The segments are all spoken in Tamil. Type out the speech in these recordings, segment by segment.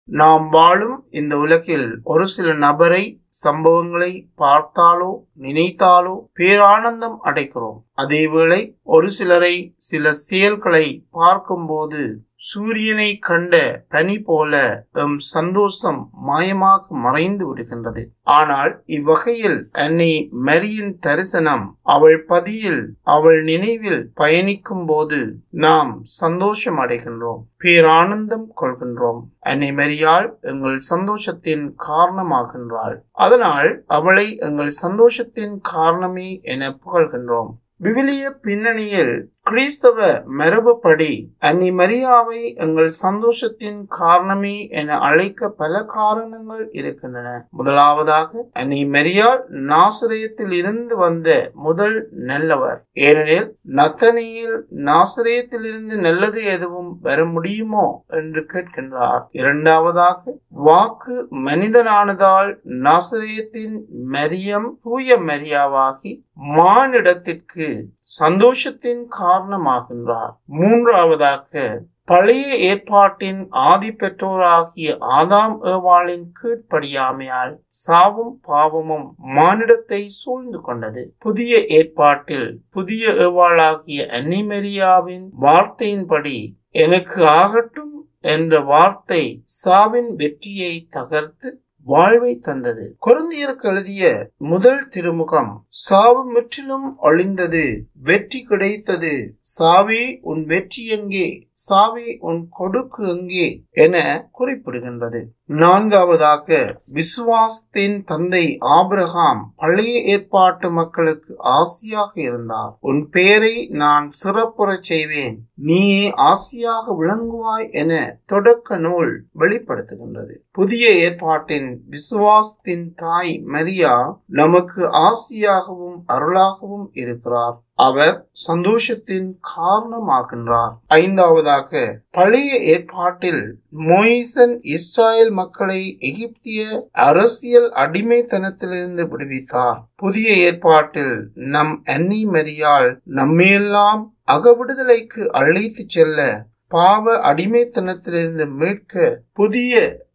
நாம் வாழும் இந்த உலகில் ஒரு சில நபரை சம்பவங்களை பார்த்தாலோ நினைத்தாலோ பேரானந்தம் அடைக்கிறோம் அதேவேளை ஒரு சிலரை சில செயல்களை பார்க்கும்போது சூரியனை கண்ட பனி போல எம் சந்தோஷம் மாயமாக மறைந்து விடுகின்றது ஆனால் இவ்வகையில் அன்னை மரியின் தரிசனம் அவள் பதியில் அவள் நினைவில் பயணிக்கும் போது நாம் சந்தோஷம் அடைகின்றோம் பேரானந்தம் கொள்கின்றோம் அன்னை மரியாள் எங்கள் சந்தோஷத்தின் காரணமாகின்றாள் அதனால் அவளை எங்கள் சந்தோஷத்தின் காரணமே என புகழ்கின்றோம் விவிலிய பின்னணியில் கிறிஸ்தவ மரபுப்படி அன்னி மரியாவை எங்கள் சந்தோஷத்தின் காரணமே என அழைக்க பல காரணங்கள் இருக்கின்றன முதலாவதாக அன்னி மரியாள் நாசிரியத்தில் இருந்து வந்த முதல் நல்லவர் ஏனெனில் நத்தனியில் நாசிரியத்தில் இருந்து நல்லது எதுவும் வர முடியுமோ என்று கேட்கின்றார் இரண்டாவதாக வாக்கு மனிதனானதால் நாசிரியத்தின் மரியம் தூய மரியாவாகி மானிடத்திற்கு சந்தோஷத்தின் காரணமாகின்றார் மூன்றாவதாக பழைய ஏற்பாட்டின் ஆதி பெற்றோராகிய ஆதாம் ஏவாளின் கீழ்ப்படியாமையால் சாவும் பாவமும் மானிடத்தை சூழ்ந்து கொண்டது புதிய ஏற்பாட்டில் புதிய ஏவாளாகிய அன்னிமெரியாவின் வார்த்தையின்படி எனக்கு ஆகட்டும் என்ற வார்த்தை சாவின் வெற்றியை தகர்த்து வாழ்வை தந்தது கொருந்தியருக்கு எழுதிய முதல் திருமுகம் சாவு முற்றிலும் ஒளிந்தது வெற்றி கிடைத்தது சாவி உன் வெற்றி எங்கே சாவி உன் கொடுக்கு எங்கே என குறிப்பிடுகின்றது நான்காவதாக விசுவாசத்தின் தந்தை ஆபிரகாம் பழைய ஏற்பாட்டு மக்களுக்கு ஆசியாக இருந்தார் உன் பெயரை நான் சிறப்புறச் செய்வேன் நீயே ஆசியாக விளங்குவாய் என தொடக்க நூல் வெளிப்படுத்துகின்றது புதிய ஏற்பாட்டின் விசுவாசத்தின் தாய் மரியா நமக்கு ஆசியாகவும் அருளாகவும் இருக்கிறார் அவர் சந்தோஷத்தின் காரணமாகின்றார் ஐந்தாவதாக பழைய ஏற்பாட்டில் மொய்சன் இஸ்ராயல் மக்களை எகிப்திய அரசியல் அடிமைத்தனத்திலிருந்து விடுவித்தார் புதிய ஏற்பாட்டில் நம் அன்னி மரியால் நம்மையெல்லாம் அகவிடுதலைக்கு அழைத்து செல்ல பாவ அடிமைத்தனத்திலிருந்து மீட்க புதிய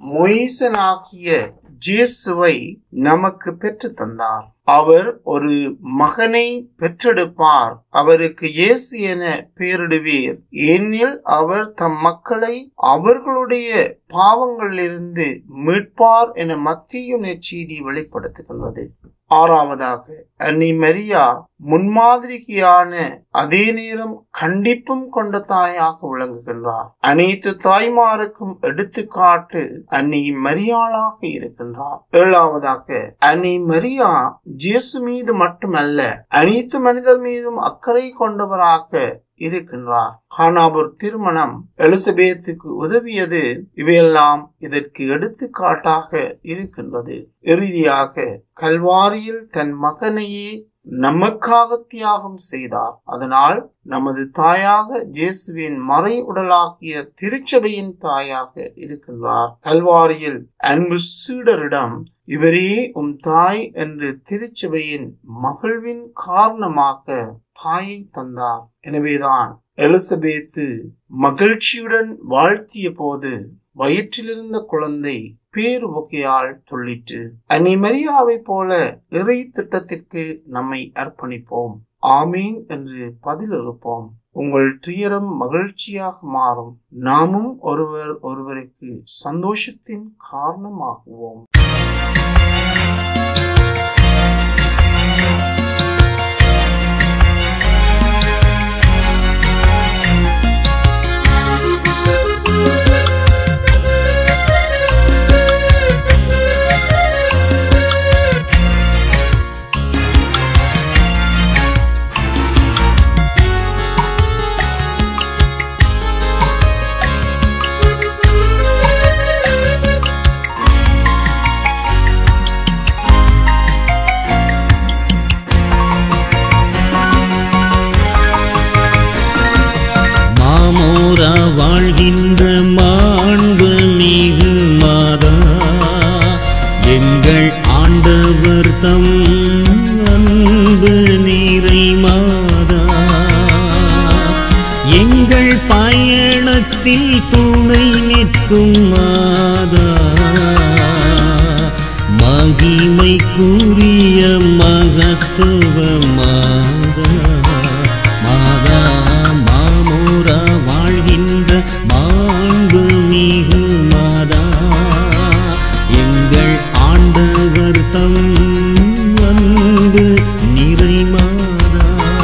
மொய்சனாகிய ஜேசுவை நமக்கு பெற்று தந்தார் அவர் ஒரு மகனை பெற்றெடுப்பார் அவருக்கு இயேசு என பெயரிடுவீர் ஏனில் அவர் தம் மக்களை அவர்களுடைய பாவங்களிலிருந்து மீட்பார் என மத்திய நெற்செய்தி வெளிப்படுத்துகின்றது ஆறாவதாக அன்னி மரியா முன்மாதிரியான அதே நேரம் கண்டிப்பும் கொண்ட தாயாக விளங்குகின்றார் அனைத்து தாய்மாருக்கும் எடுத்துக்காட்டு அன்னி மரியாளாக இருக்கின்றார் ஏழாவதாக அன்னி மரியா ஜேசு மீது மட்டுமல்ல அனைத்து மனிதர் மீதும் அக்கறை கொண்டவராக இருக்கின்றார் கானாபூர் திருமணம் எலிசபேத்துக்கு உதவியது இவையெல்லாம் இதற்கு எடுத்துக்காட்டாக இருக்கின்றது இறுதியாக கல்வாரியில் தன் மகனையே நமக்காக தியாகம் செய்தார் அதனால் நமது தாயாக இயேசுவின் மறை உடலாகிய திருச்சபையின் தாயாக இருக்கின்றார் கல்வாரியில் அன்பு சீடரிடம் இவரே உம் தாய் என்று திருச்சபையின் மகிழ்வின் காரணமாக தாயை தந்தார் எனவேதான் எலிசபேத்து மகிழ்ச்சியுடன் வாழ்த்திய போது வயிற்றிலிருந்த குழந்தை பேரு வகையால் சொல்லிற்று அன்னை மரியாவை போல இறை திட்டத்திற்கு நம்மை அர்ப்பணிப்போம் ஆமீன் என்று பதில் இருப்போம் உங்கள் துயரம் மகிழ்ச்சியாக மாறும் நாமும் ஒருவர் ஒருவருக்கு சந்தோஷத்தின் காரணமாகுவோம் தம் அன்பு நிறைமாதா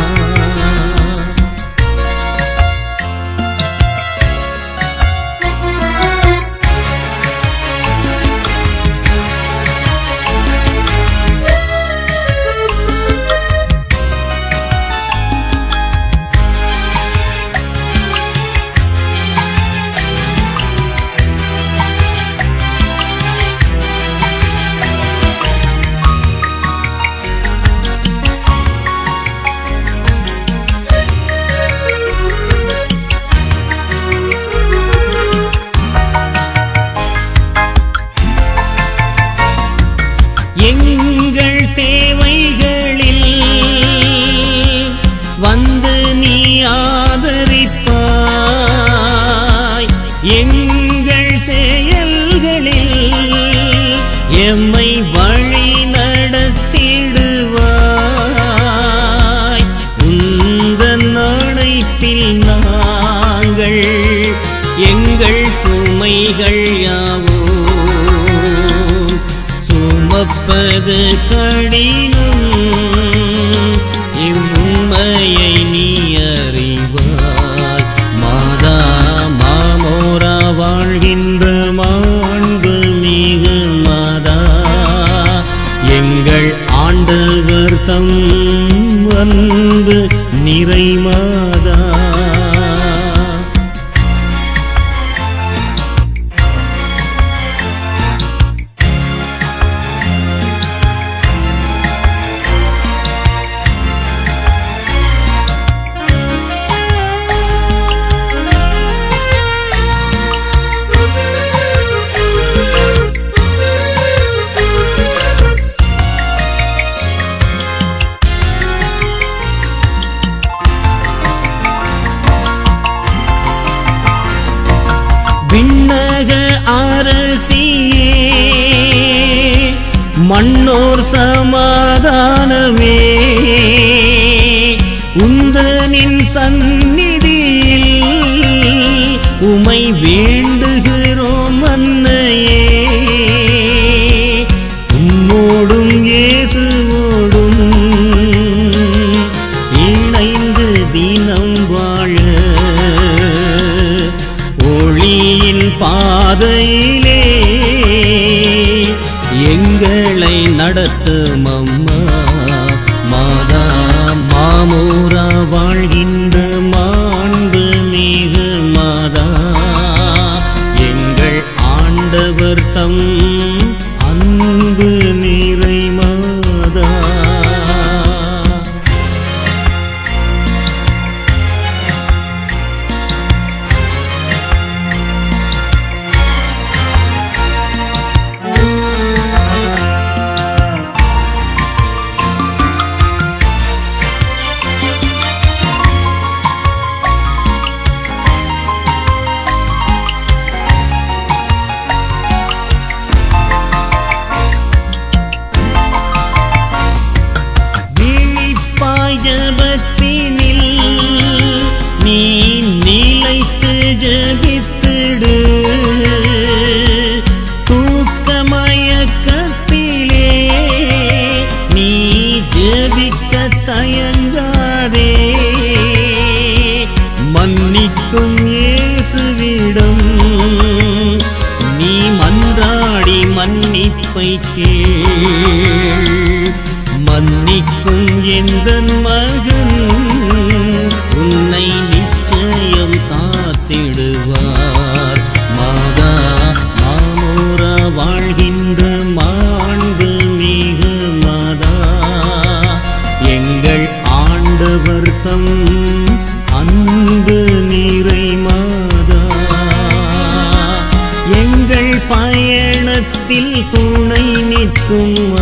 எங்கள் தேவைகளில் வந்து நீ ஆதரிப்பாய் எங்கள் செயல்களில் எம்மை வழி நடத்திடுவாய் உந்தன் அணைப்பில் நாங்கள் எங்கள் சுமைகள் யாவோ சுமப்பது கடினம் இவ்வுண்மையை நீ அறிவாய் மாதா மாமோரா வாழ்கின்ற மாண்பு மிகு மாதா எங்கள் ஆண்டவர் தம் அன்பு நிறைமாதா விண்ணக அரசியே மண்ணோர் சமாதானமே உந்தனின் சந்நிதியில் உமை வேண்டுகிறோம் அன்னையே உம்மோடும் இயேசுவோடும் இணைந்து தினம் வாழ ஒளியின் பாதையிலே எங்களை நடத்தும் அம்மா மாதா மாமூரா வாழ்கின்ற மாண்பு மிகு மாதா எங்கள் ஆண்டவர் தம் அன்பு நிறை மாதா விழிப்பாய் ஜபத்தினில் நீ நிலைத்து ஜபித்திடு தூக்க மயக்கத்திலே நீ ஜபிக்க தயங்காதே மன்னிக்கும் இயேசுவிடம் நீ மன்றாடி மன்னிப்பை கேள் மன்னிக்கும் எந்த மகன் உன்னை நிச்சயம் காத்திடுவார் மாதா மாமோரா வாழ்கின்ற மாண்பு மிகு மாதா எங்கள் ஆண்டவர் தம் அன்பு நிறை மாதா எங்கள் பயணத்தில் துணை நிற்கும்